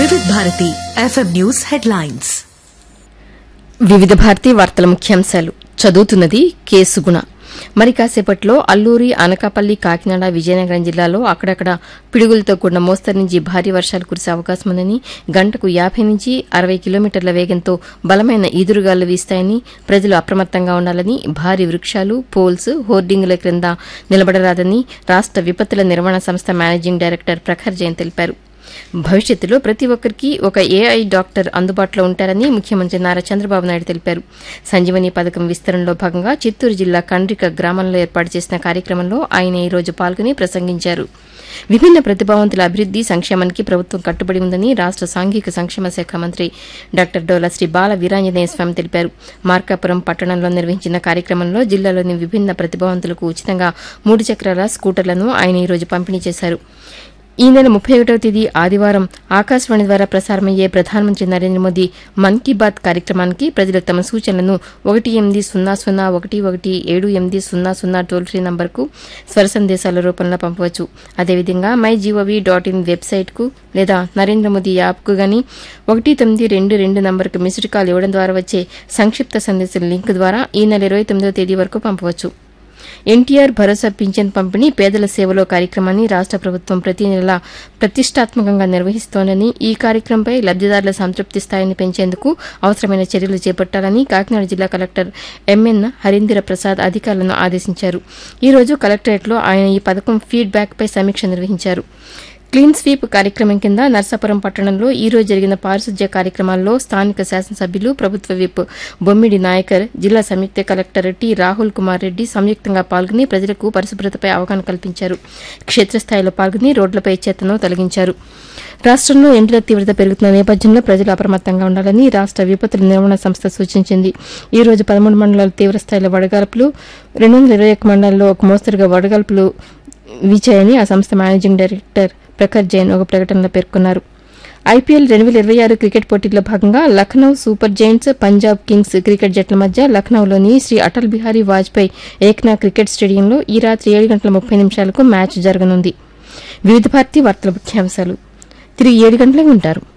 వివిధ Bharati FM news headlines వివిధ భారతి వార్తల ముఖ్యాంశాలు చదువుతున్నది కేసుగుణ మరి కాసేపట్లో అల్లూరి అనకాపల్లి కాకినాడ విజయనగరం జిల్లాలో అక్కడక్కడ పిడుగులతో కూడిన మోస్తరు నుంచి భారీ వర్షాలు కురిసే అవకాశం ఉందని గంటకు యాభై నుంచి అరవై కిలోమీటర్ల వేగంతో బలమైన ఈదురుగాలు వీస్తాయని ప్రజలు అప్రమత్తంగా ఉండాలని భారీ వృక్షాలు పోల్స్ హోర్డింగుల క్రింద నిలబడరాదని రాష్ట విపత్తుల నిర్వహణ సంస్థ మేనేజింగ్ డైరెక్టర్ ప్రఖర్ జైన్ తెలిపారు భవిష్యత్తులో ప్రతి ఒక్కరికి ఒక ఏఐ డాక్టర్ అందుబాటులో ఉంటారని ముఖ్యమంత్రి నారా చంద్రబాబు నాయుడు తెలిపారు సంజీవని పథకం విస్తరణలో భాగంగా చిత్తూరు జిల్లా కండ్రిక గ్రామంలో ఏర్పాటు చేసిన కార్యక్రమంలో ఆయన ఈ రోజు పాల్గొని ప్రసంగించారు విభిన్న ప్రతిభావంతుల అభివృద్ది సంక్షేమానికి ప్రభుత్వం కట్టుబడి ఉందని రాష్ట సాంఘిక సంక్షేమ శాఖ మంత్రి డాక్టర్ డోలా శ్రీ బాల వీరాంజనేయ స్వామి తెలిపారు మార్కాపురం పట్టణంలో నిర్వహించిన కార్యక్రమంలో జిల్లాలోని విభిన్న ప్రతిభావంతులకు ఉచితంగా మూడు చక్రాల స్కూటర్లను ఆయన ఈ రోజు పంపిణీ చేశారు ఈ నెల ముప్పై ఒకటవ తేదీ ఆదివారం ఆకాశవాణి ద్వారా ప్రసారమయ్యే ప్రధానమంత్రి నరేంద్ర మోదీ మన్ కీ బాత్ కార్యక్రమానికి ప్రజలు తమ సూచనలను ఒకటి ఎనిమిది సున్నా సున్నా ఒకటి ఒకటి ఏడు ఎనిమిది సున్నా సున్నా టోల్ ఫ్రీ నంబర్కు స్వర సందేశాల రూపంలో పంపవచ్చు అదేవిధంగా మై జీఓవీ డాట్ ఇన్ వెబ్సైట్కు లేదా నరేంద్ర మోదీ యాప్కు గాని ఒకటి తొమ్మిది రెండు రెండు నంబర్కు మిస్డ్ కాల్ ఇవ్వడం ద్వారా వచ్చే సంక్షిప్త సందేశం లింక్ ద్వారా ఈ నెల ఇరవై తొమ్మిదవ తేదీ వరకు పంపవచ్చు ఎన్టీఆర్ భరోసా పింఛన్ పంపిణీ పేదల సేవలో కార్యక్రమాన్ని రాష్ట ప్రభుత్వం ప్రతి నెలా ప్రతిష్టాత్మకంగా నిర్వహిస్తోందని ఈ కార్యక్రమంపై లబ్దిదారుల సంతృప్తి స్థాయిని పెంచేందుకు అవసరమైన చర్యలు చేపట్టాలని కాకినాడ జిల్లా కలెక్టర్ ఎంఎన్ హరీంద్ర ప్రసాద్ అధికారులను ఆదేశించారు ఈ రోజు కలెక్టరేట్లో ఆయన ఈ పథకం ఫీడ్బ్యాక్పై సమీక్ష నిర్వహించారు క్లీన్ స్వీప్ కార్యక్రమం కింద నర్సాపురం పట్టణంలో ఈ రోజు జరిగిన పారిశుద్ధ్య కార్యక్రమాల్లో స్థానిక శాసనసభ్యులు ప్రభుత్వ విప్ బొమ్మిడి నాయకర్ జిల్లా సంయుక్త కలెక్టర్ టి రాహుల్ కుమార్ రెడ్డి సంయుక్తంగా పాల్గొని ప్రజలకు పరిశుభ్రతపై అవగాహన కల్పించారు క్షేత్రస్థాయిలో పాల్గొని రోడ్లపై చెత్తను తొలగించారు రాష్టంలో ఎండల తీవ్రత పెరుగుతున్న నేపథ్యంలో ప్రజలు అప్రమత్తంగా ఉండాలని రాష్ట విపత్తుల నిర్వహణ సంస్థ సూచించింది ఈ రోజు పదమూడు మండలాలు తీవ్రస్థాయిలో వడగాల్పులు రెండు వందల ఇరవై ఒక్క మండలాల్లో ఒక మోస్తరుగా వడగాల్పులు వీచాయని ఆ సంస్థ మేనేజింగ్ డైరెక్టర్ ప్రఖర్ జైన్ ఒక ప్రకటనలో పేర్కొన్నారు ఐపీఎల్ రెండు వేల ఇరవై ఆరు క్రికెట్ పోటీల్లో భాగంగా Lucknow super giants Punjab kings cricket జట్ల మధ్య లక్నోలోని శ్రీ అటల్ బిహారీ వాజ్పేయి ఏక్నా క్రికెట్ స్టేడియంలో ఈ రాత్రి ఏడు గంటల ముప్పై నిమిషాలకు మ్యాచ్ జరగనుంది వివిధ భారతి వార్తల ముఖ్యాంశాలు తిరిగి ఏడు గంటలకు ఉంటారు